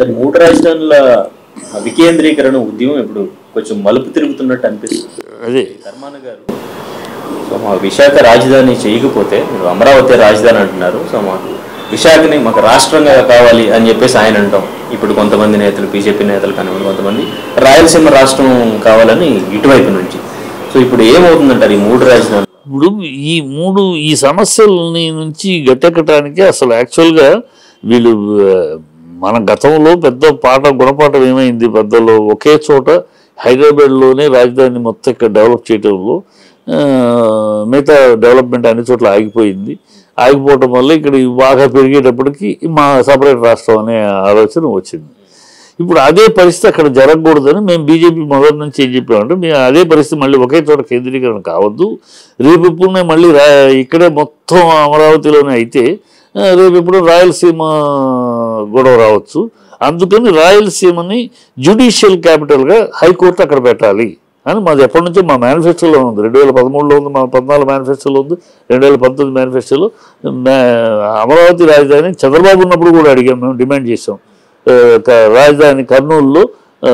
అంటే మూడు రాజధానుల వికేంద్రీకరణ ఉద్యమం ఇప్పుడు కొంచెం మలుపు తిరుగుతున్నట్టు అనిపిస్తుంది అదే ధర్మాన గారు సో మా విశాఖ రాజధాని చేయకపోతే మీరు అమరావతి రాజధాని అంటున్నారు సో మా విశాఖని మాకు రాష్ట్రంగా కావాలి అని చెప్పేసి ఆయన అంటాం ఇప్పుడు కొంతమంది నేతలు బీజేపీ నేతలు కానివ్వండి కొంతమంది రాయలసీమ రాష్ట్రం కావాలని ఇటువైపు నుంచి సో ఇప్పుడు ఏమవుతుందంటారు ఈ మూడు రాజధానులు ఇప్పుడు ఈ మూడు ఈ సమస్యలని నుంచి గట్టెక్కడానికి అసలు యాక్చువల్గా వీళ్ళు ఆ, మన గతంలో పెద్ద పాట గుణపాఠం ఏమైంది పెద్దలో ఒకే చోట హైదరాబాద్లోనే రాజధాని మొత్తం ఇక్కడ డెవలప్ చేయడంలో ఆ, మిగతా డెవలప్మెంట్ అన్ని చోట్ల ఆగిపోయింది ఆగిపోవటం వల్ల ఇక్కడ ఇవి బాగా పెరిగేటప్పటికి మా సపరేట్ రాష్ట్రం అనే ఆలోచన వచ్చింది ఇప్పుడు అదే పరిస్థితి అక్కడ జరగకూడదని మేము బీజేపీ మొదటి నుంచి ఏం చెప్పామంటే మేము అదే పరిస్థితి మళ్ళీ ఒకే చోట కేంద్రీకరణ కావద్దు రేపు ఇప్పుడునే మళ్ళీ రా ఇక్కడే మొత్తం అమరావతిలోనే అయితే ఆ, రేపు ఇప్పుడు రాయలసీమ గొడవ రావచ్చు అందుకని రాయలసీమని జ్యుడిషియల్ క్యాపిటల్గా హైకోర్టు అక్కడ పెట్టాలి అని మాది ఎప్పటి నుంచో మా మేనిఫెస్టోలో ఉంది రెండు వేల పదమూడులో ఉంది మా పద్నాలుగు మేనిఫెస్టోలో ఉంది రెండు వేల పంతొమ్మిది మేనిఫెస్టోలో మే- అమరావతి రాజధాని చంద్రబాబు ఉన్నప్పుడు కూడా అడిగాం మేము డిమాండ్ చేసాం ఆ, క- రాజధాని కర్నూలులో ఆ,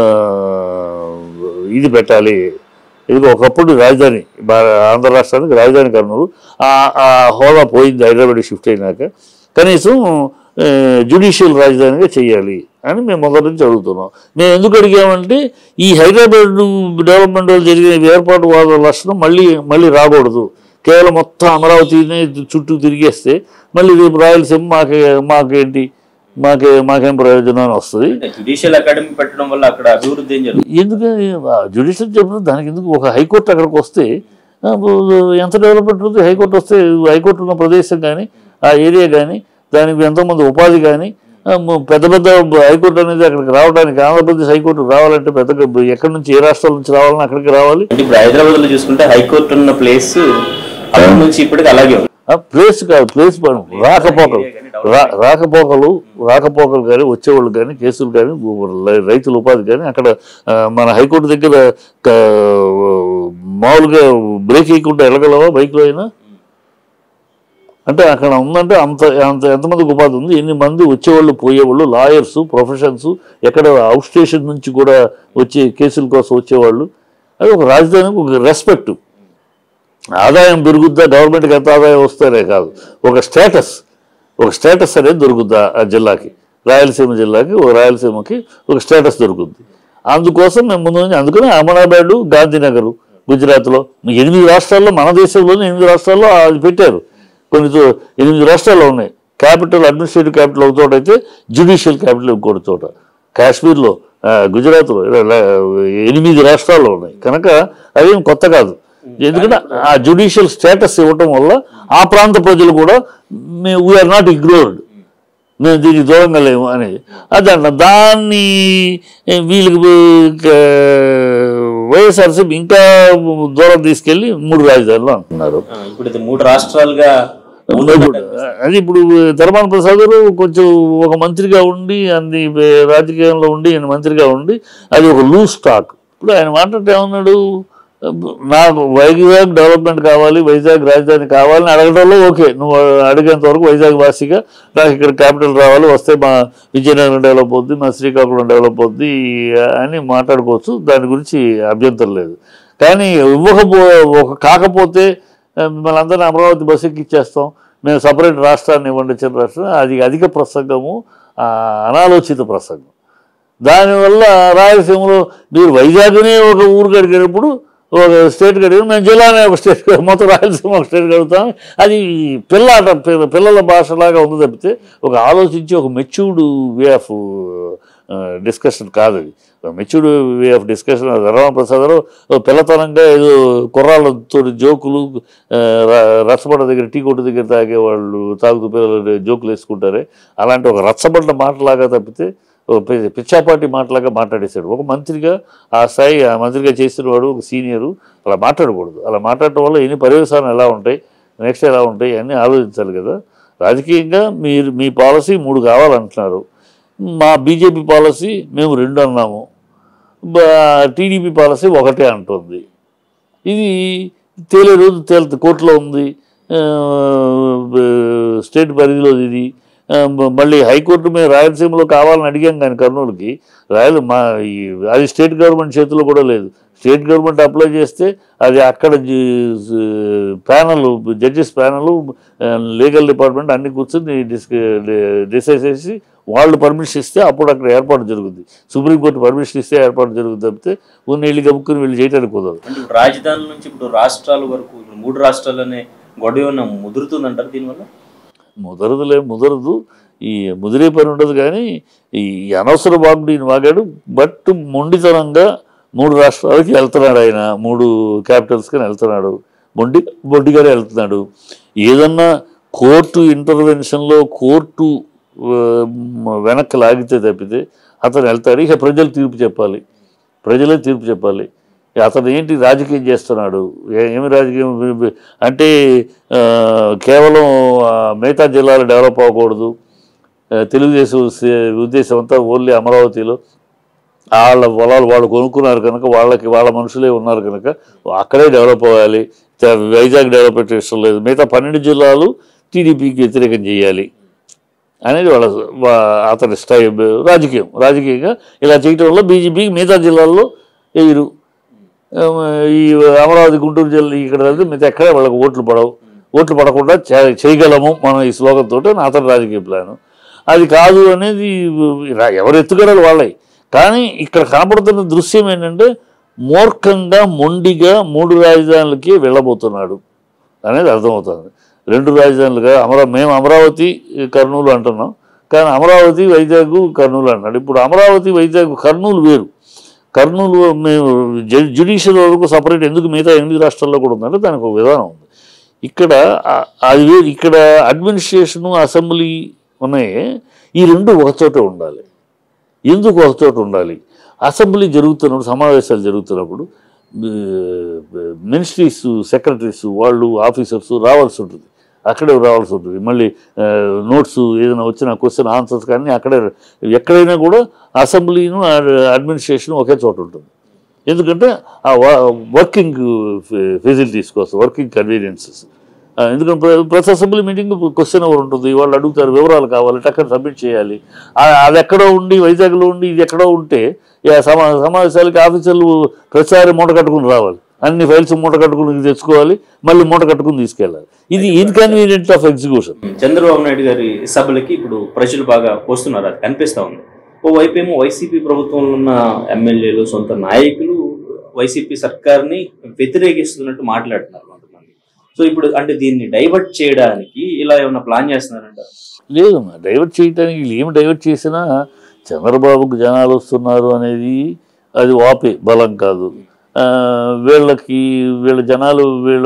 ఇది పెట్టాలి ఇది ఒకప్పుడు రాజధాని భా- ఆంధ్ర రాష్ట్రానికి రాజధాని కర్నూలు ఆ- ఆ హోదా పోయింది హైదరాబాద్ షిఫ్ట్ అయినాక కనీసం జ్యుడిషియల్ రాజధానిగా చేయాలి అని మేము మొదటి నుంచి అడుగుతున్నాం మేము ఎందుకు అడిగామంటే ఈ హైదరాబాద్ డెవలప్మెంట్ వల్ల జరిగిన ఏర్పాటు వాద లక్షణం మళ్ళీ మళ్ళీ రాకూడదు కేవలం మొత్తం అమరావతిని చుట్టూ తిరిగేస్తే మళ్ళీ రేపు రాయలసీమ మాకే మాకేంటి మాకే మాకేం ప్రయోజనం అని వస్తుంది జ్యుడిషియల్ అకాడమీ పెట్టడం వల్ల అక్కడ అభివృద్ధి ఏం జరుగుతుంది ఎందుకని జ్యుడిషియల్ చెప్పిన దానికి ఎందుకు ఒక హైకోర్టు అక్కడికి వస్తే ఆ, ఎంత డెవలప్మెంట్ ఉంది హైకోర్టు వస్తే హైకోర్టు ఉన్న ప్రదేశం కానీ ఆ ఏరియా కానీ దానికి ఎంతోమంది ఉపాధి కానీ ఆ, మ- పెద్ద పెద్ద హైకోర్టు అనేది అక్కడికి రావడానికి ఆంధ్రప్రదేశ్ హైకోర్టు రావాలంటే పెద్దగా ఎక్కడి నుంచి ఏ రాష్ట్రాల నుంచి రావాలని అక్కడికి రావాలి అంటే ఇప్పుడు హైదరాబాద్ లో చూసుకుంటే హైకోర్టు ఉన్న ప్లేస్ అప్పటి నుంచి ఇప్పటికి అలాగే ఉంది ఆ ప్లేస్ కాదు ప్లేస్ పడం రాకపోకలు రా రాకపోకలు రాకపోకలు కానీ వచ్చేవాళ్ళు కానీ కేసులు కానీ రై- రైతుల ఉపాధి కానీ అక్కడ ఆ, మన హైకోర్టు దగ్గర క- మామూలుగా బ్రేక్ వేయకుండా వెళ్ళగలవా బైక్లో అయినా అంటే అక్కడ ఉందంటే అంత అంత ఎంతమందికి ఉపాధి ఉంది ఎన్ని మంది వచ్చేవాళ్ళు పోయేవాళ్ళు లాయర్స్ ప్రొఫెషన్స్ ఎక్కడ అవుట్ స్టేషన్ నుంచి కూడా వచ్చే కేసుల కోసం వచ్చేవాళ్ళు అది ఒక రాజధానికి ఒక రెస్పెక్ట్ ఆదాయం పెరుగుద్దా గవర్నమెంట్కి ఎంత ఆదాయం వస్తేనే కాదు ఒక స్టేటస్ ఒక స్టేటస్ అనేది దొరుకుద్దా ఆ జిల్లాకి రాయలసీమ జిల్లాకి ఒక రాయలసీమకి ఒక స్టేటస్ దొరుకుద్ది అందుకోసం మేము ముందు నుంచి అందుకని అహ్మదాబాద్ గాంధీనగర్ గుజరాత్లో ఎనిమిది రాష్ట్రాల్లో మన దేశంలోనే ఎనిమిది రాష్ట్రాల్లో అది పెట్టారు కొన్ని చో- ఎనిమిది రాష్ట్రాల్లో ఉన్నాయి క్యాపిటల్ అడ్మినిస్ట్రేటివ్ క్యాపిటల్ ఒక చోట అయితే జ్యుడిషియల్ క్యాపిటల్ ఇంకోటి చోట కాశ్మీర్లో ఆ, గుజరాత్లో ఇలా ఇలా ఎనిమిది రాష్ట్రాల్లో ఉన్నాయి కనుక అదేం కొత్త కాదు ఎందుకంటే ఆ జ్యుడిషియల్ స్టేటస్ ఇవ్వటం వల్ల ఆ ప్రాంత ప్రజలు కూడా వీఆర్ నాట్ ఇగ్నోర్డ్ మేము దీనికి దూరంగా లేము అనేది అదంట దాన్ని ఏ, వీళ్ళకి ఆ, వైఎస్ఆర్సీపీ ఇంకా దూరం తీసుకెళ్ళి మూడు రాజధానులు అంటున్నారు ఆ, ఇప్పుడు ఇది మూడు రాష్ట్రాలుగా అది ఇప్పుడు ధర్మాన ప్రసాద్ గారు కొంచెం ఒక మంత్రిగా ఉండి అన్ని రాజకీయంలో ఉండి ఆయన మంత్రిగా ఉండి అది ఒక లూజ్ స్టాక్ ఇప్పుడు ఆయన మాట్లాడితే ఏమన్నాడు నాకు వైజాగ్ డెవలప్మెంట్ కావాలి వైజాగ్ రాజధాని కావాలని అడగడంలో ఓకే నువ్వు అడిగేంత వరకు వైజాగ్ వాసిగా నాకు ఇక్కడ క్యాపిటల్ రావాలి వస్తే మా విజయనగరం డెవలప్ అవుద్ది మా శ్రీకాకుళం డెవలప్ అవుద్ది అని మాట్లాడుకోవచ్చు దాని గురించి అభ్యంతరం లేదు కానీ ఇవ్వకపో ఒక కాకపోతే ఆ, మిమ్మల్ని అందరినీ అమరావతి బస్సు ఎక్కిచ్చేస్తాం మేము సపరేట్ రాష్ట్రాన్ని ఇవ్వండి చిన్న రాష్ట్రం అది అధిక ప్రసంగము ఆ, అనాలోచిత ప్రసంగం దానివల్ల రాయలసీమలో మీరు వైజాగ్నే ఒక ఊరు కడిగినప్పుడు ఒక స్టేట్ కడిగిన మేము జిల్లానే ఒక స్టేట్ మొత్తం రాయలసీమ ఒక స్టేట్ కడుగుతాం అది పిల్లాట పి- పిల్లల భాషలాగా ఉంది తప్పితే ఒక ఆలోచించి ఒక మెచ్యూర్డ్ వే ఆఫ్ డిస్కషన్ కాదు అది matured way of discussion Ramana Prasad Rao ఓ పిల్లతనంగా ఏదో కుర్రాళ్ళతో జోకులు ఆ, ర- రచ్చబండ దగ్గర టీ కొట్టు దగ్గర తాగే వాళ్ళు తాగుతూ పిల్లలు జోకులు వేసుకుంటారే అలాంటి ఒక రచ్చబండ మాటలాగా తప్పితే ఒక పి- పిచ్చాపాటి మాటలాగా మాట్లాడేశాడు ఒక మంత్రిగా ఆ స్థాయి ఆ మంత్రిగా చేసిన వాడు ఒక సీనియరు అలా మాట్లాడకూడదు అలా మాట్లాడటం వల్ల ఎన్ని పర్యవసానం ఎలా ఉంటాయి నెక్స్ట్ ఎలా ఉంటాయి అన్నీ ఆలోచించాలి కదా రాజకీయంగా మీరు మీ పాలసీ మూడు కావాలంటున్నారు మా బీజేపీ పాలసీ మేము రెండు అన్నాము టీడీపీ పాలసీ ఒకటే అంటుంది ఇది తేలే రోజు తేలుతుంది కోర్టులో ఉంది ఆ, స్టేట్ పరిధిలో ఇది ఆ, మ- మళ్ళీ హైకోర్టు మీద రాయలసీమలో కావాలని అడిగాం కానీ కర్నూలుకి రాయల మా ఈ అది స్టేట్ గవర్నమెంట్ చేతిలో కూడా లేదు స్టేట్ గవర్నమెంట్ అప్లై చేస్తే అది అక్కడ panel judges panel legal department అన్ని కూర్చొని డిస్ డిసైడ్ చేసి వాళ్ళు పర్మిషన్ ఇస్తే అప్పుడు అక్కడ ఏర్పాటు జరుగుతుంది సుప్రీంకోర్టు పర్మిషన్ ఇస్తే ఏర్పాటు జరుగుతుంది తప్పితే ఉన్న వీళ్ళు గమ్ముకుని వీళ్ళు చేయడానికి కుదరదు అంటే ఇప్పుడు రాజధాని నుంచి ఇప్పుడు రాష్ట్రాల వరకు ఇప్పుడు మూడు రాష్ట్రాలనే గొడవ ఏమన్నా ముదురుతుందంటారు దీనివల్ల ముదరదులే ముదరదు ఈ ముదిరే పని ఉండదు కానీ ఈ అనవసర బాబు ఈయన వాగాడు బట్ మొండితనంగా మూడు రాష్ట్రాలకి వెళ్తున్నాడు ఆయన మూడు క్యాపిటల్స్కి వెళ్తున్నాడు మొండి మొండిగానే వెళ్తున్నాడు ఏదన్నా కోర్టు ఇంటర్వెన్షన్లో కోర్టు ఆ, వెనక్కి లాగితే తప్పితే అతను వెళ్తాడు ఇక ప్రజలు తీర్పు చెప్పాలి ప్రజలే తీర్పు చెప్పాలి అతను ఏంటి రాజకీయం చేస్తున్నాడు ఏ- ఏమి రాజకీయం అంటే ఆ, కేవలం ఆ, మిగతా జిల్లాలు డెవలప్ అవ్వకూడదు ఆ, తెలుగుదేశం సే- ఉద్దేశం అంతా ఓన్లీ అమరావతిలో వాళ్ళ పొలాలు వాళ్ళు కొనుక్కున్నారు కనుక వాళ్ళకి వాళ్ళ మనుషులే ఉన్నారు కనుక అక్కడే డెవలప్ అవ్వాలి త- వైజాగ్ డెవలప్మెంట్ ఇష్టం లేదు మిగతా పన్నెండు జిల్లాలు టీడీపీకి వ్యతిరేకం చేయాలి అనేది వాళ్ళ వా- అతని స్టై రాజకీయం రాజకీయంగా ఇలా చేయటం వల్ల బీజేపీకి మిగతా జిల్లాల్లో వేయరు ఆ, ఈ అమరావతి గుంటూరు జిల్లా ఇక్కడ వెళ్తే మిగతా ఎక్కడ వాళ్ళకి ఓట్లు పడవు ఓట్లు పడకుండా చే- చేయగలము మనం ఈ శ్లోకం తోటి అతని రాజకీయ ప్లాను అది కాదు అనేది రా- ఎవరు ఎత్తుగడలు వాళ్ళవి కానీ ఇక్కడ కనపడుతున్న దృశ్యం ఏంటంటే మూర్ఖంగా మొండిగా మూడు రాజధానులకి వెళ్ళబోతున్నాడు అనేది అర్థమవుతుంది రెండు రాజధానులుగా అమరా మేము అమరావతి కర్నూలు అంటున్నాం కానీ అమరావతి వైజాగ్ కర్నూలు అన్నాడు ఇప్పుడు అమరావతి వైజాగ్ కర్నూలు వేరు కర్నూలు మేము జ్యుడిషియల్ వరకు సపరేట్ ఎందుకు మిగతా ఎనిమిది రాష్ట్రాల్లో కూడా ఉందంటే దానికి ఒక విధానం ఉంది ఇక్కడ ఆ- అది వేరు ఇక్కడ అడ్మినిస్ట్రేషను అసెంబ్లీ ఉన్నాయి ఈ రెండు ఒకచోటే ఉండాలి ఎందుకు ఒకచోట ఉండాలి అసెంబ్లీ జరుగుతున్నప్పుడు సమావేశాలు జరుగుతున్నప్పుడు మినిస్ట్రీస్ సెక్రటరీస్ వాళ్ళు ఆఫీసర్స్ రావాల్సి ఉంటుంది అక్కడే రావాల్సి ఉంటుంది మళ్ళీ నోట్స్ ఏదైనా వచ్చిన క్వశ్చన్ ఆన్సర్స్ కానీ అక్కడే ఎక్కడైనా కూడా అసెంబ్లీను అడ్మినిస్ట్రేషన్ ఒకే చోట ఉంటుంది ఎందుకంటే ఆ వర్కింగ్ ఫెసిలిటీస్ కోసం వర్కింగ్ కన్వీనియన్సెస్ ఎందుకంటే ప్ర- ప్రతి అసెంబ్లీ మీటింగ్ క్వశ్చన్ ఎవరు ఉంటుంది వాళ్ళు అడుగుతారు వివరాలు కావాలి టక్కన సబ్మిట్ చేయాలి ఆ- అది ఎక్కడో ఉండి వైజాగ్లో ఉండి ఇది ఎక్కడో ఉంటే ఇక సమా సమావేశాలకి ఆఫీసర్లు ప్రతిసారి మూట కట్టుకుని రావాలి అన్ని ఫైల్స్ మూట కట్టుకుని తెచ్చుకోవాలి మళ్ళీ మూట కట్టుకుని తీసుకెళ్ళాలి ఇది inconvenient of execution Chandrababu Naidu గారి సభలకి ఇప్పుడు ప్రజలు బాగా పోస్తున్నారు అది కనిపిస్తా ఉంది ఓ వైపు ఏమో వైసీపీ ప్రభుత్వంలో ఉన్న ఎమ్మెల్యేలు సొంత నాయకులు వైసీపీ సర్కార్ని వ్యతిరేకిస్తున్నట్టు మాట్లాడుతున్నారు కొంతమంది సో ఇప్పుడు అంటే దీన్ని డైవర్ట్ చేయడానికి ఇలా ఏమైనా ప్లాన్ చేస్తున్నారంట లేదు డైవర్ట్ చేయడానికి వీళ్ళు ఏమి డైవర్ట్ చేసినా చంద్రబాబుకు జనాలు వస్తున్నారు అనేది అది వాపే బలం కాదు ఆ, వీళ్ళకి వీళ్ళ జనాలు వీళ్ళ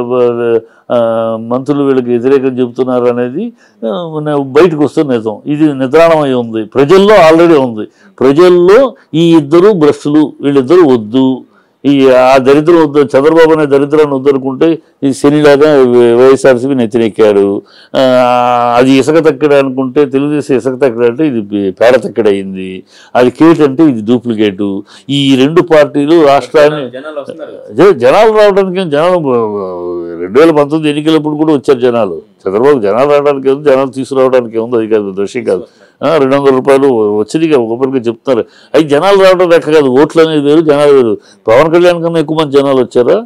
ఆ, మంత్రులు వీళ్ళకి వ్యతిరేకం చెబుతున్నారు అనేది ఆ, న- బయటకు వస్తున్న నిజం ఇది నిద్రాణమై ఉంది ప్రజల్లో ఆల్రెడీ ఉంది ప్రజల్లో ఈ ఇద్దరు బ్రష్లు వీళ్ళిద్దరూ వద్దు ఈ ఆ దరిద్రం వద్దు చంద్రబాబు అనే దరిద్రాన్ని వద్దనుకుంటే ఈ శనిలాగా వైఎస్ఆర్సీపీ నెత్తినెక్కాడు ఆ, అది ఇసుక తక్కడ అనుకుంటే తెలుగుదేశం ఇసుక తక్కడ అంటే ఇది పేడ తక్కడ అయింది అది కేట్ అంటే ఇది డూప్లికేటు ఈ రెండు పార్టీలు రాష్ట్రాన్ని జనాలు వస్తున్నారు కదా. జ- జనాలు రావడానికి ఏం జనాలు రెండు వేల పంతొమ్మిది ఎన్నికలప్పుడు కూడా వచ్చారు జనాలు చంద్రబాబు జనాలు రావడానికి ఉంది జనాలు తీసుకురావడానికి ఉంది అది కాదు దృశ్యం కాదు ఆ, రెండు వందల రూపాయలు వచ్చింది ఒకరికి చెప్తున్నారు అవి జనాలు రావడం లెక్క కాదు ఓట్లు అనేది వేరు జనాలు వేరు పవన్ కళ్యాణ్ కన్నా ఎక్కువ మంది జనాలు వచ్చారా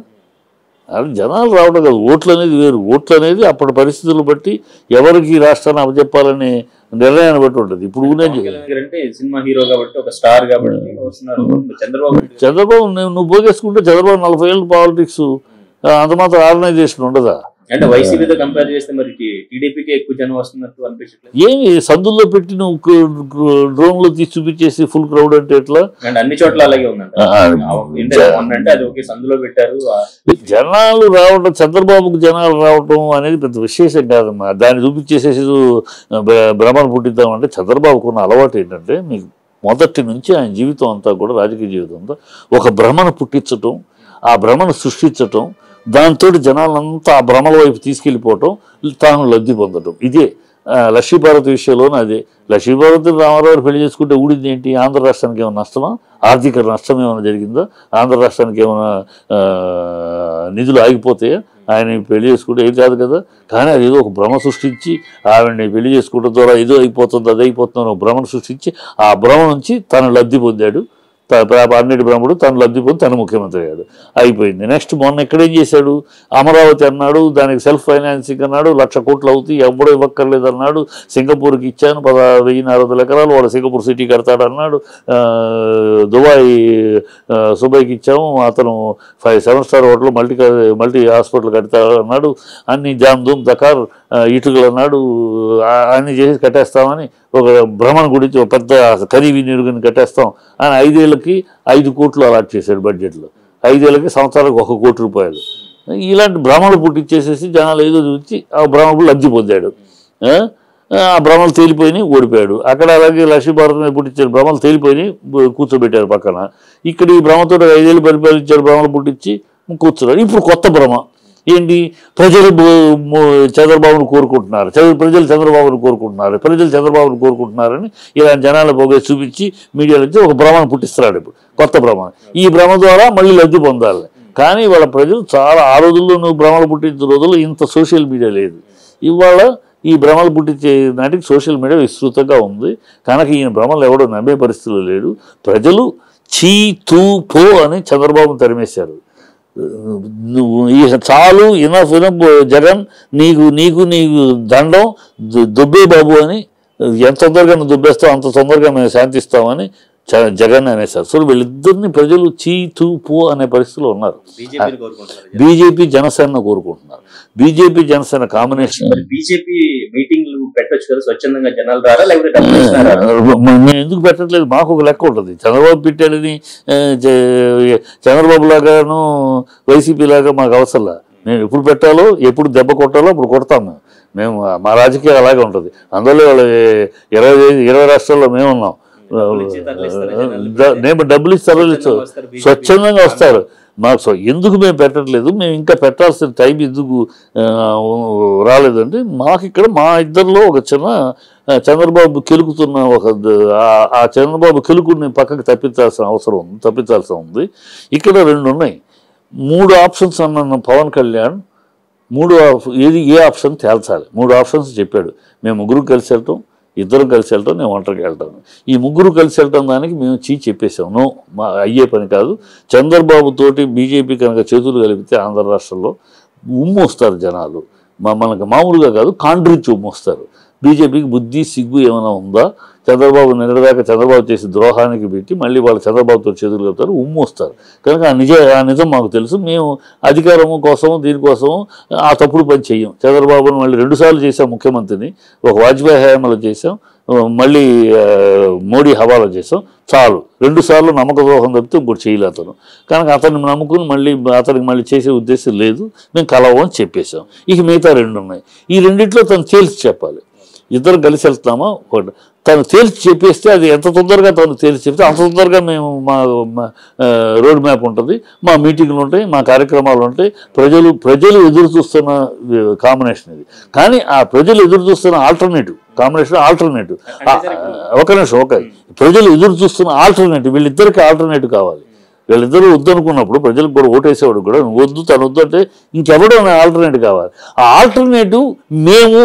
అది జనాలు రావడం కాదు ఓట్లు అనేది వేరు ఓట్లు అనేది అప్పటి పరిస్థితులు బట్టి ఎవరికి ఈ రాష్ట్రాన్ని అప్పచెప్పాలనే నిర్ణయాన్ని బట్టి ఉంటుంది ఇప్పుడు కూడా పవన్ కళ్యాణ్ గారు అంటే సినిమా హీరో కాబట్టి ఒక స్టార్ కాబట్టి వస్తున్నారు చంద్రబాబు నాయుడు గారు చంద్రబాబు నువ్వు నువ్వు పోగేసుకుంటే చంద్రబాబు నలభై ఏళ్ళు పాలిటిక్స్ అంత మాత్రం ఆర్గనైజేషన్ ఉండదా అంటే వైసీపీతో కంపేర్ చేస్తే మరి టీడీపీకి ఎక్కువ జనం వస్తున్నట్టు అనిపించట్లేదు ఏమి సందుల్లో పెట్టి నువ్వు డ్రోన్లో తీసి చూపించేసి ఫుల్ క్రౌడ్ అంటే ఎట్లా అంటే అన్ని చోట్ల అలాగే ఉందంట ఆ, ఆ, ఏంటి మొన్న అంటే అది ఒకే సందులో పెట్టారు ఆ, జనాలు రావడం చంద్రబాబుకు జనాలు రావడం అనేది పెద్ద విశేషం కాదమ్మా దాన్ని చూపించేసేసి భ్ర- భ్రమను పుట్టిద్దామంటే చంద్రబాబుకు ఉన్న అలవాటు ఏంటంటే మీకు మొదటి నుంచి ఆయన జీవితం అంతా కూడా రాజకీయ జీవితం అంతా ఒక భ్రమను పుట్టించటం ఆ భ్రమను సృష్టించటం దాంతో జనాలంతా ఆ భ్రమల వైపు తీసుకెళ్ళిపోవటం తాను లబ్ధి పొందటం ఇదే ఆ, లక్ష్మీపార్వతి విషయంలోనూ అదే లక్ష్మీపార్వతి రామారావు పెళ్లి చేసుకుంటే ఊడింది ఏంటి ఆంధ్ర రాష్ట్రానికి ఏమైనా నష్టమా ఆర్థిక నష్టం ఏమైనా జరిగిందా ఆంధ్ర రాష్ట్రానికి ఏమైనా ఆ, నిధులు ఆగిపోతాయా ఆయన పెళ్లి చేసుకుంటే ఏం కాదు కదా కానీ అది ఏదో ఒక భ్రమ సృష్టించి ఆవిడని పెళ్లి చేసుకోవడం ద్వారా ఏదో అయిపోతుంది అది అయిపోతుంది అని ఒక భ్రమను సృష్టించి ఆ భ్రమ నుంచి తను లబ్ధి పొందాడు త- ప్ర- అన్నిటి బ్రహ్మడు తను లబ్ధి పొంది తను ముఖ్యమంత్రి అయ్యాడు అయిపోయింది నెక్స్ట్ మొన్న ఎక్కడేం చేశాడు అమరావతి అన్నాడు దానికి సెల్ఫ్ ఫైనాన్సింగ్ అన్నాడు లక్ష కోట్లు అవుతాయి ఎవడో ఇవ్వక్కర్లేదు అన్నాడు సింగపూర్కి ఇచ్చాను పద వెయ్యి నాలుగు వందల ఎకరాలు వాడు సింగపూర్ సిటీ కడతాడు అన్నాడు ఆ, దుబాయ్ ఆ, సుబాయ్కి ఇచ్చాము అతను five seven star hotel multi multi hospital కడతాడు అన్నాడు అన్ని జామ్ ధూమ్ దకార్ ఆ, ఇటుకలు అన్నాడు ఆ, అన్ని చేసి కట్టేస్తామని ఒక భ్రమణ గురించి ఒక పెద్ద ఖరీదు నిరుగుని కట్టేస్తాం అని ఐదేళ్ళకి ఐదు కోట్లు అలాట్ చేశాడు బడ్జెట్లో ఐదేళ్ళకి సంవత్సరాలకు ఒక కోటి రూపాయలు ఇలాంటి భ్రమలు పుట్టించేసేసి జనాలు ఏదో చూసి ఆ భ్రమకు లబ్ధి పొందాడు ఆ? ఆ భ్రమలు తేలిపోయినాయి ఓడిపోయాడు అక్కడ అలాగే లక్ష్మీభారత మీద పుట్టించారు భ్రమలు తేలిపోయినాయి బ- కూర్చోబెట్టారు పక్కన ఇక్కడ ఈ భ్రమతో ఐదేళ్ళు పరిపాలించారు భ్రమలు పుట్టించి కూర్చున్నాడు ఇప్పుడు కొత్త భ్రమ ఏంటి ప్రజలు బు- ము- చంద్రబాబును కోరుకుంటున్నారు చంద్ర- ప్రజలు చంద్రబాబును కోరుకుంటున్నారు ప్రజలు చంద్రబాబును కోరుకుంటున్నారని ఇలాంటి జనాల పోగే చూపించి మీడియాలో వచ్చి ఒక భ్రమను పుట్టిస్తున్నాడు ఇప్పుడు కొత్త భ్రమ ఈ భ్రమ ద్వారా మళ్ళీ లబ్ధి పొందాలి కానీ వాళ్ళ ప్రజలు చాలా ఆ రోజుల్లో నువ్వు భ్రమలు పుట్టించిన రోజుల్లో ఇంత సోషల్ మీడియా లేదు ఇవాళ ఈ భ్రమలు పుట్టించే నాటికి సోషల్ మీడియా విస్తృతంగా ఉంది కనుక ఈయన భ్రమలు ఎవడో నమ్మే పరిస్థితులు లేడు ప్రజలు చీ తూ పో అని చంద్రబాబును తరిమేశారు నువ్వు ఈ చాలు ఇనఫ్ ఇనఫ్ జగన్ నీకు నీకు నీకు దండం దు- దుబ్బే బాబు అని ఎంత తొందరగా నువ్వు దుబ్బేస్తావు అంత తొందరగా మేము శాంతిస్తామని చ- జగన్ అనేసారు సో వీళ్ళిద్దరిని ప్రజలు చీ తూ పో అనే పరిస్థితిలో ఉన్నారు బీజేపీని కోరుకుంటున్నారు బీజేపీ జనసేన కోరుకుంటున్నారు బీజేపీ జనసేన కాంబినేషన్ మరి బీజేపీ మీటింగ్లు పెట్టొచ్చు కదా స్వచ్ఛందంగా జనాలు రారా లేకపోతే డబ్బులు ఇస్తున్నారా మేము ఎందుకు పెట్టట్లేదు మాకు ఒక లెక్క ఉంటుంది చంద్రబాబు పెట్టాడని ఆ, చ- చంద్రబాబు లాగాను వైసీపీ లాగా మాకు అవసరంలా మేము ఎప్పుడు పెట్టాలో ఎప్పుడు దెబ్బ కొట్టాలో అప్పుడు కొడతాం మేము మేము మా రాజకీయం అలాగే ఉంటుంది అందులో వాళ్ళు ఇరవై ఇరవై రాష్ట్రాల్లో మేము ఉన్నాం డబ్బులు ఇచ్చి తరలిస్తారా జనాలు? ద- నేను డబ్బులు ఇచ్చి తరలిచ్చు స్వచ్ఛందంగా వస్తారు BJP. స్వచ్ఛందంగా వస్తారు మాకు సో ఎందుకు మేము పెట్టట్లేదు మేము ఇంకా పెట్టాల్సిన టైం ఎందుకు ఆ, రాలేదంటే మాకు ఇక్కడ మా ఇద్దరిలో ఒక చిన్న ఆ, చంద్రబాబు కెలుకుతున్న ఒక ద- ఆ- ఆ చంద్రబాబు కెలుకుని పక్కకి తప్పించాల్సిన అవసరం ఉంది తప్పించాల్సి ఉంది ఇక్కడ రెండు ఉన్నాయి మూడు ఆప్షన్స్ అన్న పవన్ కళ్యాణ్ మూడు ఆప్- ఏది ఏ ఆప్షన్ తేల్చాలి మూడు ఆప్షన్స్ చెప్పాడు మేము ముగ్గురు కలిసి వెళ్తాం ఇద్దరం కలిసి వెళ్తాం నేను ఒంటరికి వెళ్తాను ఈ ముగ్గురు కలిసి వెళ్ళటం దానికి మేము చీ చెప్పేసాం నో మా అయ్యే పని కాదు చంద్రబాబు తోటి బీజేపీ కనుక చేతులు కలిపితే ఆంధ్ర రాష్ట్రంలో ఉమ్ము వస్తారు జనాలు మా మనకు మామూలుగా కాదు కాండ్రించి ఉమ్ము వస్తారు బీజేపీకి బుద్ధి సిగ్గు ఏమైనా ఉందా చంద్రబాబు నిన్నటిదాకా చంద్రబాబు చేసి ద్రోహానికి పెట్టి మళ్ళీ వాళ్ళు చంద్రబాబుతో చేతులు కలుపుతారు ఉమ్ము వస్తారు కనుక ఆ నిజ ఆ నిజం మాకు తెలుసు మేము అధికారము కోసము దీనికోసము ఆ తప్పుడు పని చెయ్యం చంద్రబాబును మళ్ళీ రెండుసార్లు చేసాం ముఖ్యమంత్రిని ఒక వాజ్పేయి హయాంలో చేసాం మళ్ళీ ఆ, మోడీ హవాలో చేసాం చాలు రెండు సార్లు నమ్మక ద్రోహం తప్పితే ఇంకోటి చేయలే అతను కనుక అతన్ని నమ్ముకుని మళ్ళీ అతనికి మళ్ళీ చేసే ఉద్దేశం లేదు మేము కలవం అని చెప్పేశాం ఇక మిగతా రెండు ఉన్నాయి ఈ రెండిట్లో తను తేల్చి చెప్పాలి ఇద్దరు కలిసి వెళ్తున్నామా ఒకటి తను తేల్చి చెప్పేస్తే అది ఎంత తొందరగా తను తేల్చి చెప్తే అంత తొందరగా మేము మా మా, ఆ, రోడ్ మ్యాప్ ఉంటుంది మా మీటింగ్లు ఉంటాయి మా కార్యక్రమాలు ఉంటాయి ప్రజలు ప్రజలు ఎదురు చూస్తున్న కాంబినేషన్ ఇది కానీ ఆ ప్రజలు ఎదురు చూస్తున్న ఆల్టర్నేటివ్ కాంబినేషన్ ఆల్టర్నేటివ్ ఒక నిమిషం ఒక ప్రజలు ఎదురు చూస్తున్న ఆల్టర్నేటివ్ వీళ్ళిద్దరికి ఆల్టర్నేటివ్ కావాలి వీళ్ళిద్దరూ వద్దనుకున్నప్పుడు ప్రజలకు కూడా ఓటేసేవాడు కూడా నువ్వు వద్దు తను వద్దు అంటే ఇంకెవడో ఆల్టర్నేటివ్ కావాలి ఆ ఆల్టర్నేటివ్ మేము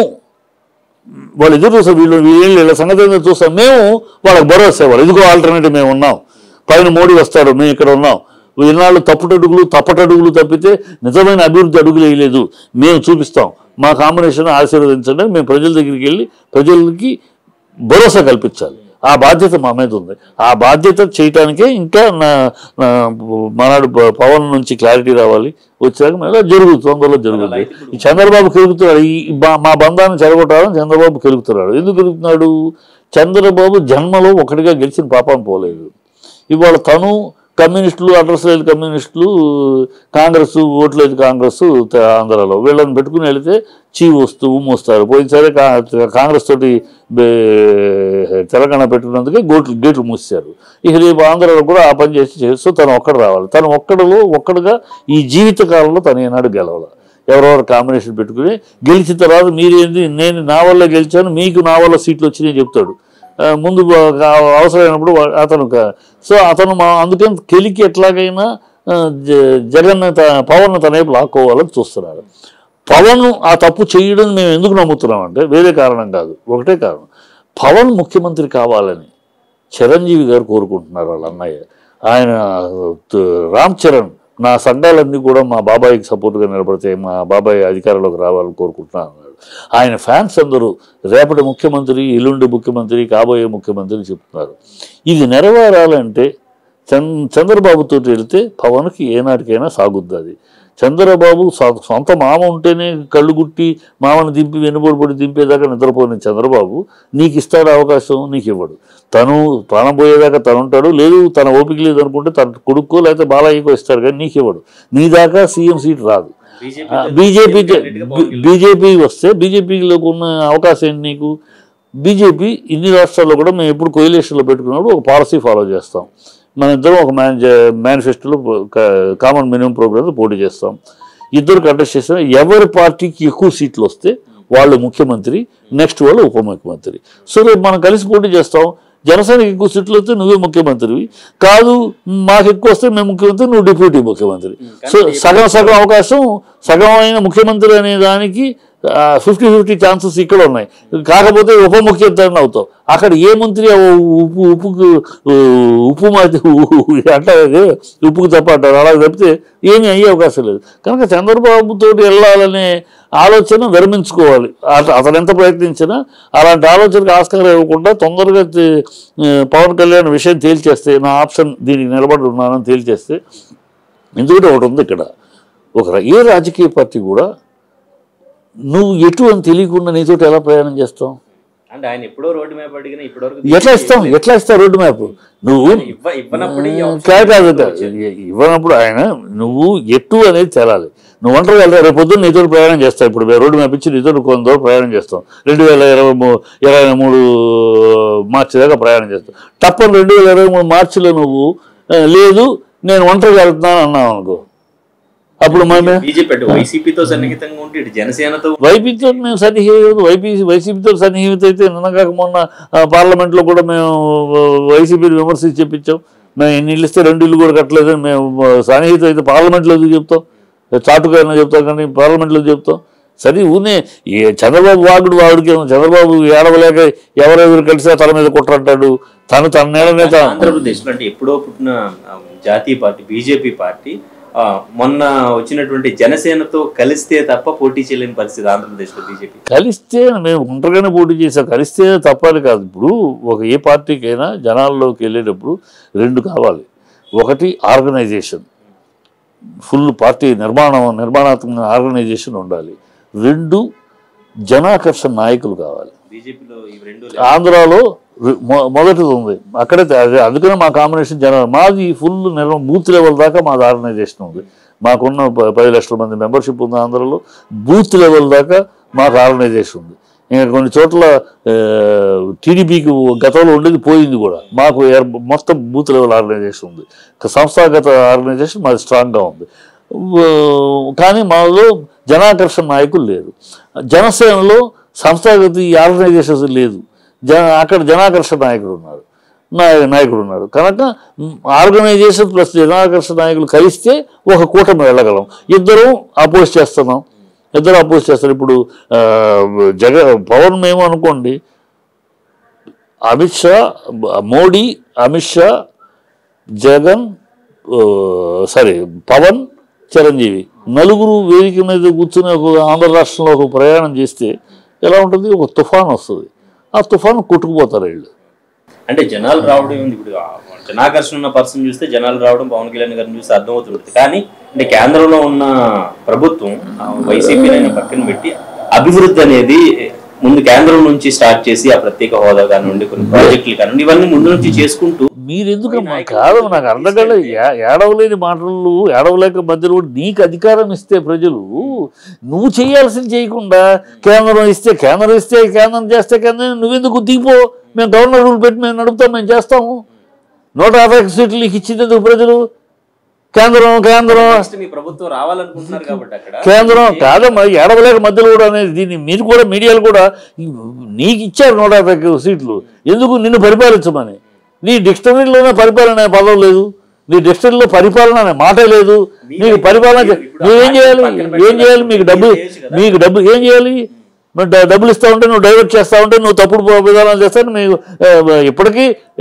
వాళ్ళు ఎదురు చూస్తారు వీళ్ళు వీళ్ళు వీళ్ళ సంగతి ఏందో చూస్తాం మేము వాళ్ళకి భరోసా ఇవ్వాలి ఇదిగో ఆల్టర్నేటివ్ మేము ఉన్నాం పైన మోడీ వస్తాడు మేము ఇక్కడ ఉన్నాం ఈనాళ్ళు తప్పుటడుగులు తప్పటడుగులు తప్పితే నిజమైన అభివృద్ధి అడుగులు వేయలేదు మేము చూపిస్తాం మా కాంబినేషన్ ఆశీర్వదించండి అని మేము ప్రజల దగ్గరికి వెళ్ళి ప్రజలకి భరోసా కల్పించాలి ఆ బాధ్యత మా మీద ఉంది ఆ బాధ్యత చేయటానికే ఇంకా నా నా మనాడు ప- పవన్ నుంచి క్లారిటీ రావాలి వచ్చాక మళ్ళీ జరుగుతుంది తొందరలో జరుగుతుంది ఈ చంద్రబాబు కెలుగుతున్నాడు ఈ ఈ బా- మా బంధాన్ని చెడగొట్టాలని చంద్రబాబు కెలుగుతున్నాడు ఎందుకు కెలుగుతున్నాడు చంద్రబాబు జన్మలో ఒకటిగా గెలిచిన పాపం పోలేదు ఇవాళ తను కమ్యూనిస్టులు అడ్రస్ లేదు కమ్యూనిస్టులు కాంగ్రెస్ ఓట్లేదు కాంగ్రెస్ త- ఆంధ్రాలో వీళ్ళని పెట్టుకుని వెళితే చీ వస్తూ మోస్తారు పోయినసారి కా- కాంగ్రెస్ తోటి బే- తెలంగాణ పెట్టుకున్నందుకే గోట్లు గేట్లు మూసారు ఇక రేపు ఆంధ్రాలో కూడా ఆ పని చేసి చేస్తూ తను ఒక్కడు రావాలి తను ఒక్కడిలో ఒక్కడుగా ఈ జీవిత కాలంలో తను ఏనాడు గెలవాలి ఎవరెవరు కాంబినేషన్ పెట్టుకుని గెలిచిన తర్వాత మీరేంది నేను నా వల్ల గెలిచాను మీకు నా వల్ల సీట్లు వచ్చినాయి చెప్తాడు ఆ, ముందు బ- అవసరమైనప్పుడు వా- అతను క- సో అతను మా అందుకని కెలికి ఎట్లాగైనా ఆ, జ- జగన్ త- పవన్ తన వైపు లాక్కోవాలని చూస్తున్నాడు పవన్ ఆ తప్పు చేయడం మేము ఎందుకు నమ్ముతున్నాం అంటే వేరే కారణం కాదు ఒకటే కారణం పవన్ ముఖ్యమంత్రి కావాలని చిరంజీవి గారు కోరుకుంటున్నారు వాళ్ళ అన్నయ్య ఆయన త- రామ్ చరణ్ నా సంఘాలన్నీ కూడా మా బాబాయికి సపోర్ట్గా నిలబడితే మా బాబాయ్ అధికారంలోకి రావాలని కోరుకుంటున్నాను అన్నాడు ఆయన ఫ్యాన్స్ అందరూ రేపటి ముఖ్యమంత్రి ఎల్లుండి ముఖ్యమంత్రి కాబోయే ముఖ్యమంత్రి చెప్తున్నారు ఇది నెరవేరాలంటే చంద్ చంద్రబాబుతో వెళితే పవన్కి ఏనాటికైనా సాగుద్ది అది చంద్రబాబు సొ- సొంత మామ ఉంటేనే కళ్ళు గుట్టి మామని దింపి వెన్నుబడి పడి దింపేదాకా నిద్రపోయిన చంద్రబాబు నీకు ఇస్తాడు అవకాశం నీకు ఇవ్వడు తను ప్రాణం పోయేదాకా తను ఉంటాడు లేదు తన ఓపిక లేదు అనుకుంటే తన కొడుక్కో లేకపోతే బాలయ్యకో ఇస్తారు కానీ నీకు ఇవ్వడు నీ దాకా సీఎం సీట్ రాదు బీజేపీ బీజేపీ వస్తే బీజేపీలోకి ఉన్న అవకాశం ఏంటి నీకు బీజేపీ ఇన్ని రాష్ట్రాల్లో కూడా మేము ఎప్పుడు కోయిలేషన్లో పెట్టుకున్నప్పుడు ఒక పాలసీ ఫాలో చేస్తాం మన ఇద్దరం ఒక మేనిజ మేనిఫెస్టోలో కామన్ మినిమం ప్రోగ్రామ్ పోటీ చేస్తాం ఇద్దరు కంటెస్ట్ చేస్తాం ఎవరి పార్టీకి ఎక్కువ సీట్లు వస్తే వాళ్ళు ముఖ్యమంత్రి నెక్స్ట్ వాళ్ళు ఉప ముఖ్యమంత్రి సో రేపు మనం కలిసి పోటీ చేస్తాం జనసేనకి ఎక్కువ సీట్లు వస్తే నువ్వే ముఖ్యమంత్రివి కాదు మాకు ఎక్కువ వస్తే మేము ముఖ్యమంత్రి నువ్వు డిప్యూటీ ముఖ్యమంత్రి సో సగం సగం అవకాశం సగం అయిన ముఖ్యమంత్రి అనే దానికి ఫిఫ్టీ ఫిఫ్టీ ఛాన్సెస్ ఇక్కడ ఉన్నాయి కాకపోతే ఉప ముఖ్యమంత్రి అవుతావు అక్కడ ఏ మంత్రి ఆ ఉప్పు ఉప్పుకు ఊ, ఉప్పు మాది అంటారు ఉప్పుకు తప్ప అంటారు అలా తప్పితే ఏమీ అయ్యే అవకాశం లేదు కనుక చంద్రబాబుతో వెళ్ళాలనే ఆలోచన విరమించుకోవాలి అత- అతను ఎంత ప్రయత్నించినా అలాంటి ఆలోచనకు ఆస్కారం ఇవ్వకుండా తొందరగా తే- ఆ, పవన్ కళ్యాణ్ విషయం తేల్చేస్తే నా ఆప్షన్ దీనికి నిలబడి ఉన్నానని తేల్చేస్తే ఎందుకంటే ఒకటి ఉంది ఇక్కడ ఒక ఏ రాజకీయ పార్టీ కూడా నువ్వు ఎటు అని తెలియకుండా నీతోటి ఎలా ప్రయాణం చేస్తావు అంటే ఆయన ఎప్పుడో రోడ్డు మ్యాప్ అడిగినా ఇప్పటివరకు ఎట్లా ఇస్తాం ఎట్లా ఇస్తావు రోడ్డు మ్యాప్ నువ్వు ఇవ్వ ఇవ్వనప్పుడు ఈ option కాదు కాదు కాదు. ఇవ్వనప్పుడు ఆయన నువ్వు ఎట్టు అనేది తెలాలి నువ్వు ఒంటరి వెళ్తా రేపు పొద్దున్న నీతో ప్రయాణం చేస్తావు ఇప్పుడు మేము రోడ్డు మ్యాప్ ఇచ్చి నీతో కొంత దూరం ప్రయాణం చేస్తాం రెండు వేల ఇరవై మూ ఇరవై మూడు మార్చి దాకా ప్రయాణం చేస్తాం తప్పని రెండు వేల ఇరవై మూడు మార్చిలో నువ్వు ఆ, లేదు నేను ఒంటరిగా వెళ్తున్నాను అన్నావు అనుకో అప్పుడు మేమే బీజేపీ అటు వైసీపీతో సన్నిహితంగా ఉంటే ఇటు జనసేనతో వైపీతో మేము సన్నిహితం వైపీ వైసీపీతో సన్నిహితం అయితే నిన్నగాక మొన్న ఆ, పార్లమెంట్లో కూడా మేము వైసీపీని విమర్శించి చెప్పించాం మేము ఎన్ని ఇల్లు ఇస్తే రెండు ఇల్లు కూడా కట్టలేదని మేము ఆ, సన్నిహితం అయితే పార్లమెంట్లో ఎందుకు చెప్తాం చాటుగా అయినా చెప్తాం కానీ పార్లమెంట్లో చెప్తాం సరే ఊనే ఈ చంద్రబాబు వాగుడు వాడికి ఏమో చంద్రబాబు ఏడవలేక ఎవరెవరు కలిసినా తల మీద కుట్రంటాడు తను తన నేల మీద ఆంధ్రప్రదేశ్ లో అంటే ఎప్పుడో పుట్టిన ఆ, జాతీయ పార్టీ బీజేపీ పార్టీ ఆ, మొన్న వచ్చినటువంటి జనసేనతో కలిస్తే తప్ప పోటీ చేయలేని పరిస్థితి ఆంధ్రప్రదేశ్ లో బీజేపీ కలిస్తే మేము ఒంటరిగానే పోటీ చేసాం కలిస్తే తప్పాలి కాదు ఇప్పుడు ఒక ఏ పార్టీకైనా జనాల్లోకి వెళ్ళేటప్పుడు రెండు కావాలి ఒకటి ఆర్గనైజేషన్ ఫుల్ పార్టీ నిర్మాణం నిర్మాణాత్మక ఆర్గనైజేషన్ ఉండాలి రెండు జనాకర్షణ నాయకులు కావాలి బీజేపీలో ఈ రెండు ఆంధ్రాలో రి- మొ- మొదటిది ఉంది అక్కడే తే- అదే అందుకనే మా కాంబినేషన్ జన మాది ఫుల్ నిర్మ బూత్ లెవెల్ దాకా మాది ఆర్గనైజేషన్ ఉంది మాకున్న ప- పది లక్షల మంది మెంబర్షిప్ ఉంది ఆంధ్రాలో బూత్ లెవెల్ దాకా మాకు ఆర్గనైజేషన్ ఉంది ఇంకా కొన్ని చోట్ల టీడీపీకి గతంలో ఉండేది పోయింది కూడా మాకు ఏర్- మొత్తం బూత్ లెవెల్ ఆర్గనైజేషన్ ఉంది ఒక సంస్థాగత ఆర్గనైజేషన్ మాది స్ట్రాంగ్గా ఉంది వ- కానీ మాలో జనాకర్షణ నాయకులు లేరు జనసేనలో సంస్థాగత ఈ ఆర్గనైజేషన్స్ లేదు జన అక్కడ జనాకర్షణ నాయకుడు ఉన్నారు నాయ- నాయకుడు ఉన్నారు కనుక ఆర్గనైజేషన్ ప్లస్ జనాకర్షణ నాయకులు కలిస్తే ఒక కూటమి వెళ్ళగలం ఇద్దరు అపోజ్ చేస్తున్నాం ఇద్దరు అపోజ్ చేస్తారు ఇప్పుడు ఆ, జగ పవన్ మేము అనుకోండి అమిత్ షా మోడీ అమిత్ షా జగన్ ఆ, సారీ పవన్ చిరంజీవి నలుగురు వేదిక మీద కూర్చుని ఒక ఆంధ్ర రాష్ట్రంలో ఒక ప్రయాణం చేస్తే ఎలా ఉంటుంది ఒక తుఫాన్ వస్తుంది ఆ తుఫాన్ కొట్టుకుపోతారు వీళ్ళు అంటే జనాలు రావడం ఉంది ఇప్పుడు ఆ జనాకర్షణ ఉన్న పర్సన్ చూస్తే జనాలు రావడం పవన్ కళ్యాణ్ గారిని చూస్తే అర్థమవుతుంది కానీ అంటే కేంద్రంలో ఉన్న ప్రభుత్వం వైసీపీ పక్కన పెట్టి అభివృద్ధి అనేది ముందు కేంద్రం నుంచి స్టార్ట్ చేసి ఆ ప్రత్యేక హోదా కానివ్వండి కొన్ని ప్రాజెక్టులు కానివ్వండి ఇవన్నీ ముందు నుంచి చేసుకుంటూ మీరు ఎందుకమ్మా కాదు నాకు అర్థం కాలేదు ఏ- ఏడవలేని మాటలు ఏడవలేక మధ్యలో కూడా నీకు అధికారం ఇస్తే ప్రజలు నువ్వు చేయాల్సింది చేయకుండా కేంద్రం ఇస్తే కేంద్రం ఇస్తే కేంద్రం చేస్తే కేంద్రం నువ్వెందుకు దిగిపో మేము గవర్నర్ రూల్ పెట్టి మేము నడుపుతాం మేము చేస్తాము నూట యాభై ఒక్క సీట్లు నీకు ఇచ్చినందుకు ప్రజలు కేంద్రం కేంద్రం నెక్స్ట్ మీ ప్రభుత్వం రావాలనుకుంటున్నారు కాబట్టి అక్కడ కేంద్రం కాదమ్మా ఏడవలేక మధ్యలో కూడా అనేది దీన్ని మీరు కూడా మీడియాలు కూడా నీకు ఇచ్చారు నూట యాభై సీట్లు ఎందుకు నిన్ను పరిపాలించమని నీ డిక్షనరీలోనే పరిపాలన అనే పదం లేదు నీ డిక్షనరీలో పరిపాలన అనే మాటే లేదు నీకు పరిపాలన చే- నువ్వేం చేయాలి ఏం చేయాలి మీకు డబ్బు మీకు డబ్బు ఏం చేయాలి మరి డ- డబ్బులు ఇస్తా ఉంటే నువ్వు డైవర్ట్ చేస్తా ఉంటే నువ్వు తప్పుడు ప- విధానాలు చేస్తాను మీకు ఆ, ఇప్పటికీ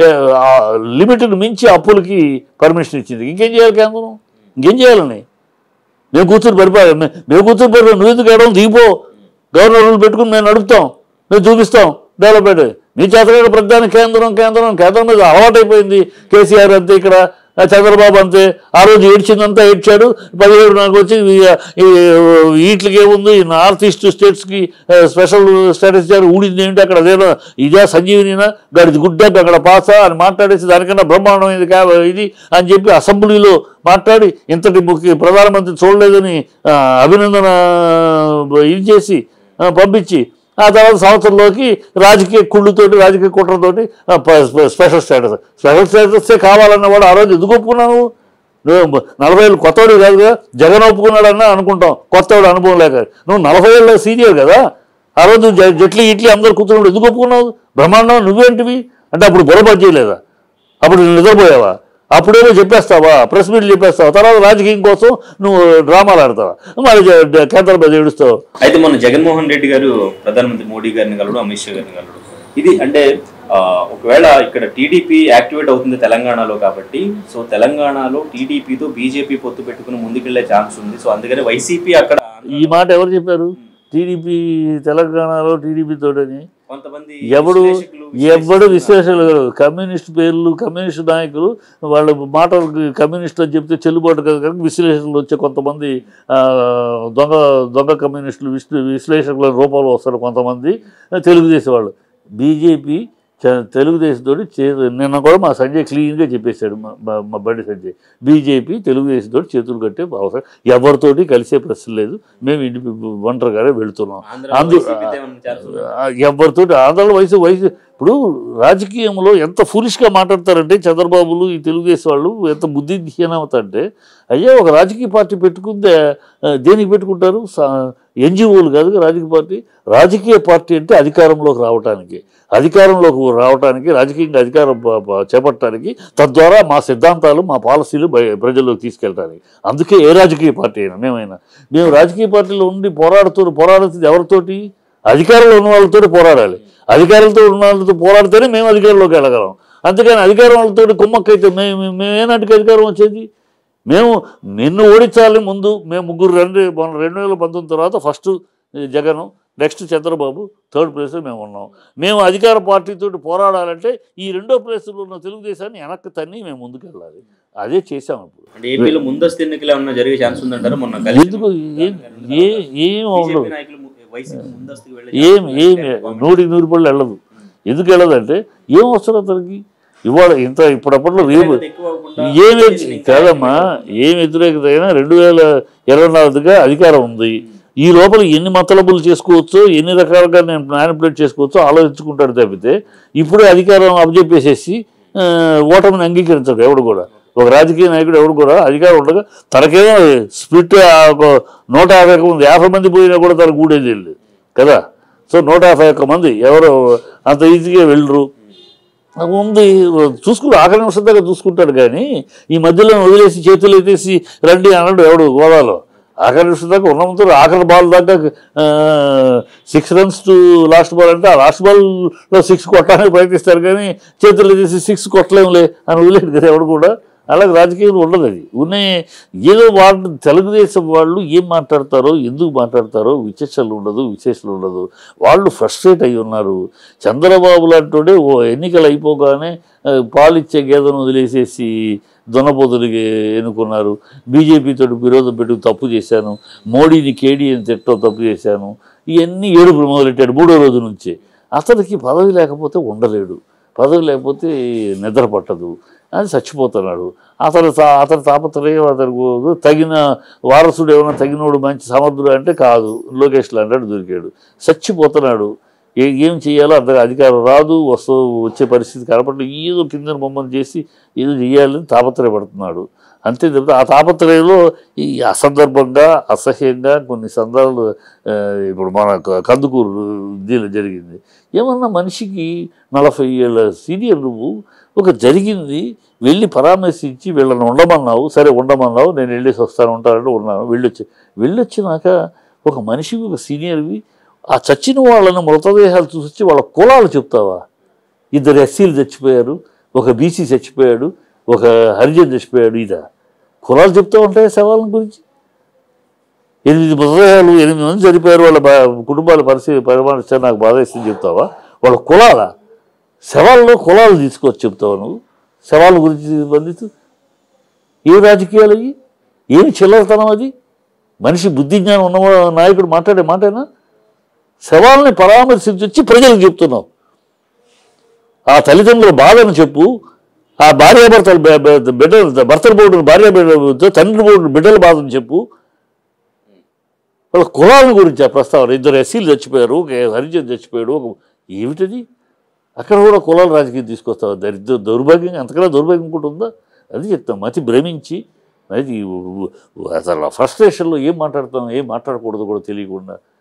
లిమిటెడ్ మించి అప్పులకి పర్మిషన్ ఇచ్చింది ఇంకేం చేయాలి కేంద్రం ఇంకేం చేయాలని మేము కూర్చొని పరిపాలన మే- మేము కూర్చొని పరిపాలన నువ్వు ఎందుకు ఎడవం దిగిపో గవర్నర్లు పెట్టుకుని మేము నడుపుతాం మేము చూపిస్తాం డెవలప్మెంట్ మీ చేతగా ప్రధాని కేంద్రం కేంద్రం కేంద్రం మీద అలవాటైపోయింది కేసీఆర్ అంతే ఇక్కడ ఆ చంద్రబాబు అంతే ఆ రోజు ఏడ్చిందంతా ఏడ్చాడు పదిహేడు నాకు వచ్చి ఈ- ఈ వీటికి ఏముంది ఈ నార్త్ ఈస్ట్ స్టేట్స్కి స్పెషల్ స్టేటస్ ఇచ్చారు ఊడింది ఏంటి అక్కడ అదేనా ఇదే సంజీవినినా గడిది గుడ్డకు అక్కడ పాసా అని మాట్లాడేసి దానికన్నా బ్రహ్మాండమైంది కా ఇది అని చెప్పి అసెంబ్లీలో మాట్లాడి ఇంతటి ముఖ్య ప్రధానమంత్రి చూడలేదని ఆ, అభినందన ఇది చేసి ఆ, పంపించి ఆ తర్వాత సంవత్సరంలోకి రాజకీయ కుళ్ళుతోటి రాజకీయ కుట్రతోటి ఆ, ప- స్పె- స్పెషల్ స్టేటస్ స్పెషల్ స్టేటసే కావాలన్న వాడు ఆ రోజు ఎందుకు ఒప్పుకున్నావు నువ్వు నలభై ఏళ్ళు కొత్తవాడు కాదు కదా జగన్ ఒప్పుకున్నాడన్నా అనుకుంటాం కొత్తవాడు అనుభవం లేక నువ్వు నలభై ఏళ్ళ సీనియర్ కదా ఆ రోజు జ- జట్లీ ఇట్లీ అందరు కూర్చున్నాడు ఎందుకు ఒప్పుకున్నావు బ్రహ్మాండం నువ్వేంటివి అంటే అప్పుడు బుర్రపని చేయలేదా అప్పుడు నువ్వు నిద్రపోయావా అప్పుడేమో చెప్పేస్తావా ప్రెస్ మీట్లు చెప్పేస్తావా తర్వాత రాజకీయం కోసం నువ్వు డ్రామాలు ఆడతావా మరి జ- కేంద్ర మీద ఏడుస్తావు అయితే మొన్న జగన్మోహన్ రెడ్డి గారు ప్రధానమంత్రి మోడీ గారిని కలవడం అమిత్ షా గారిని కలవడం ఇది అంటే ఆ, ఒకవేళ ఇక్కడ టీడీపీ యాక్టివేట్ అవుతుంది తెలంగాణలో కాబట్టి సో తెలంగాణలో టీడీపీతో బీజేపీ పొత్తు పెట్టుకుని ముందుకెళ్లే ఛాన్స్ ఉంది సో అందుకని వైసీపీ అక్కడ ఈ మాట ఎవరు చెప్పారు టీడీపీ తెలంగాణలో టీడీపీ తోటని కొంతమంది ఎవడు విశ్లేషకులు, ఎవడు విశ్లేషకులు కమ్యూనిస్ట్ పేర్లు కమ్యూనిస్ట్ నాయకులు వాళ్ళ మాటలు కమ్యూనిస్ట్ అని చెప్తే చెల్లుబాటు కదా కనుక విశ్లేషకులు వచ్చే కొంతమంది ఆ, దొంగ దొంగ కమ్యూనిస్టులు విశ్లే విశ్లేషకుల రూపంలో వస్తారు కొంతమంది తెలుగుదేశం వాళ్ళు బీజేపీ తెలుగుదేశంతోటి చే నిన్న కూడా మా సంజయ్ క్లీన్గా చెప్పేశాడు మా- మా- మా బండి సంజయ్ బీజేపీ తెలుగుదేశంతో చేతులు కట్టే అవసరం ఎవరితోటి కలిసే ప్రశ్న లేదు మేము ఇంటి ఒంటరిగానే వెళుతున్నాం ఆంధ్రాలో అందు వైసీపీతో ఏమన్నా ఛాన్స్ ఉందా? ఎవరితో ఆంధ్రాలో వయసు వయసు ఇప్పుడు రాజకీయంలో ఎంత ఫులిష్గా మాట్లాడతారంటే చంద్రబాబులు ఈ తెలుగుదేశం వాళ్ళు ఎంత బుద్ధి హీనమవుతారంటే అయ్యా ఒక రాజకీయ పార్టీ పెట్టుకుంటే ఆ, దేనికి పెట్టుకుంటారు ఎన్జిఓలు కాదు రాజకీయ పార్టీ రాజకీయ పార్టీ అంటే అధికారంలోకి రావటానికి అధికారంలోకి రావటానికి రాజకీయంగా అధికారం ప- ప- చేపట్టడానికి తద్వారా మా సిద్ధాంతాలు మా పాలసీలు బయ- ప్రజల్లోకి తీసుకెళ్ళడానికి అందుకే ఏ రాజకీయ పార్టీ అయినా మేమైనా మేము రాజకీయ పార్టీలో ఉండి పోరాడుతూ పోరాడుతుంది ఎవరితోటి అధికారంలో ఉన్న వాళ్ళతో పోరాడాలి అధికారులతో ఉన్న వాళ్ళతో పోరాడితేనే మేము అధికారంలోకి వెళ్ళగలం అంతేకాని అధికారం వాళ్ళతో కుమ్మక్కైతే మేము మేము ఏ నాటికి అధికారం వచ్చేది మేము నిన్ను ఓడించాలి ముందు మేము ముగ్గురు రెండు మన రెండు వేల పంతొమ్మిది తర్వాత first Jagan next Chandrababu third ప్లేస్లో మేము ఉన్నాం మేము అధికార పార్టీతో పోరాడాలంటే ఈ రెండో ప్లేస్లో ఉన్న తెలుగుదేశాన్ని వెనక్కి తన్ని మేము ముందుకు వెళ్ళాలి అదే చేసాం ఇప్పుడు అంటే ఏపీలో ముందస్తు ఎన్నికలు ఏమన్నా జరిగే ఛాన్స్ ఉందంటారా మొన్న కలిసి ఎందుకు ఏ ఏ ఏం ఉండదు బీజేపీ నాయకులు ము- వైసీపీ ముందస్తుకు వెళ్ళే ఏం ఛాన్స్ ఏం ఉందంటే నూటికి నూరు పళ్ళు వెళ్ళదు ఎందుకు వెళ్ళదంటే ఏం వస్తుంది అతనికి ఇవాళ ఇంత ఇప్పుడప్పట్లో రేపు వ్యతిరేకత ఎక్కువ అవ్వకుండా ఏం వ్యతి- చేసిన ఇంకా కాదమ్మా ఏం వ్యతిరేకత అయినా రెండు వేల ఇరవై నాలుగుగా అధికారం ఉంది ఈ లోపల ఎన్ని మతలబులు చేసుకోవచ్చో ఎన్ని రకాలుగా నేను మ్యానిపులేట్ చేసుకోవచ్చో ఆలోచించుకుంటాడు తప్పితే ఇప్పుడే అధికారం అప్పచెప్పేసేసి ఆ, ఓటమిని అంగీకరించడు ఎవడు కూడా ఒక రాజకీయ నాయకుడు ఎవడు కూడా అధికారం ఉండగా తనకేమో స్ప్లిట్ ఒక నూట యాభై ఒక్క మంది యాభై మంది పోయినా కూడా తనకు ఊడేది లేదు కదా సో నూట యాభై ఒక్క మంది ఎవరు అంత ఈజీగా వెళ్ళరు ఉంది చూసుకుంటూ ఆఖరి నిమిషం దాకా చూసుకుంటాడు కానీ ఈ మధ్యలో వదిలేసి చేతులు ఎత్తేసి రండి అన్నాడు ఎవడు గోదాలో ఆఖరి నిమిషం దాకా ఉన్నంత ఆఖరి బాల్ దాకా six runs to last ball అంటే ఆ లాస్ట్ బాల్లో సిక్స్ కొట్టడానికి ప్రయత్నిస్తారు కానీ చేతులు ఎత్తేసి సిక్స్ కొట్టలేములే అని వదిలేడు కదా ఎవడు కూడా అలాగే రాజకీయంలో ఉండదు అది ఉన్నే ఏదో వాళ్ళు తెలుగుదేశం వాళ్ళు ఏం మాట్లాడతారో ఎందుకు మాట్లాడతారో విచక్షలు ఉండదు విశేషాలు ఉండదు వాళ్ళు ఫ్రస్ట్రేట్ అయి ఉన్నారు చంద్రబాబు లాంటి ఓ ఎన్నికలు అయిపోగానే ఆ, పాలిచ్చే గేదెను వదిలేసేసి దొన్నపోతులకి ఎన్నుకున్నారు బీజేపీతో విరోధం పెట్టుకు తప్పు చేశాను మోడీని కేడీ అని తిట్టో తప్పు చేశాను ఇవన్నీ ఏడుపులు మొదలెట్టాడు మూడో రోజు నుంచే అతనికి పదవి లేకపోతే ఉండలేడు పదవి లేకపోతే నిద్ర పట్టదు అని చచ్చిపోతున్నాడు అతను తా- అతని తాపత్రయం అతనికి తగిన వారసుడు ఏమైనా తగినోడు మంచి సమర్థుడు అంటే కాదు లోకేష్ లాంటి దొరికాడు చచ్చిపోతున్నాడు ఏ ఏం చేయాలో అర్థం అధికారం రాదు వస్తూ వచ్చే పరిస్థితి కనపడలేదు ఏదో కింద బొమ్మను చేసి ఏదో చేయాలని తాపత్రయపడుతున్నాడు అంతే తప్పితే ఆ తాపత్రయంలో ఈ అసందర్భంగా అసహ్యంగా కొన్ని సందర్భాలు ఆ, ఇప్పుడు మన క- కందుకూరు దీనిలో జరిగింది ఏమన్నా మనిషికి నలభై ఏళ్ళ సీనియర్ నువ్వు ఒక జరిగింది వెళ్ళి పరామర్శించి వీళ్ళని ఉండమన్నావు సరే ఉండమన్నావు నేను వెళ్ళేసి వస్తాను ఉంటానంటే ఉన్నాను వెళ్ళొచ్చి వెళ్ళొచ్చినాక ఒక మనిషికి ఒక సీనియర్వి ఆ చచ్చిన వాళ్ళని మృతదేహాలు చూసి వాళ్ళ కులాలు చెప్తావా ఇద్దరు ఎస్సీలు చచ్చిపోయారు ఒక బీసీ చచ్చిపోయాడు ఒక హరిజన్ చచ్చిపోయాడు ఇదా కులాలు చెప్తూ ఉంటాయి శవాల గురించి ఎనిమిది మృతదేహాలు ఎనిమిది మంది చనిపోయారు వాళ్ళ బా- కుటుంబాల పరిస్థితి పరిమాణిస్తే నాకు బాధ ఇస్తుంది చెప్తావా వాళ్ళ కులాల శవాల్లో కులాలు తీసుకొచ్చి చెప్తావా నువ్వు శవాల గురించి బంధిస్తూ ఏ రాజకీయాలు అవి ఏమి చిల్లరతనం అది మనిషి బుద్ధి జ్ఞానం ఉన్న నాయకుడు మాట్లాడే మాటేనా శవాల్ని పరామర్శించి వచ్చి ప్రజలకు చెప్తున్నావు ఆ తల్లిదండ్రుల బాధను చెప్పు ఆ భార్యాభర్తల బె- బె- బిడ్డల భర్తల బోర్డు భార్య బిడ్డ తండ్రి బోర్డు బిడ్డల బాధను చెప్పు వాళ్ళ కులాల గురించి ఆ ప్రస్తావన ఇద్దరు ఎస్సీలు చచ్చిపోయారు ఒక హరిజన్ చచ్చిపోయాడు ఒక ఏమిటది అక్కడ కూడా కులాల రాజకీయం తీసుకొస్తావు దరిద్ర దౌర్భాగ్యం అంతకన్నా దౌర్భాగ్యం కూడా ఉందా అది చెప్తాం మతి భ్రమించి అది అసలు ఫ్రస్ట్రేషన్లో ఏం మాట్లాడతాం ఏం మాట్లాడకూడదు కూడా తెలియకుండా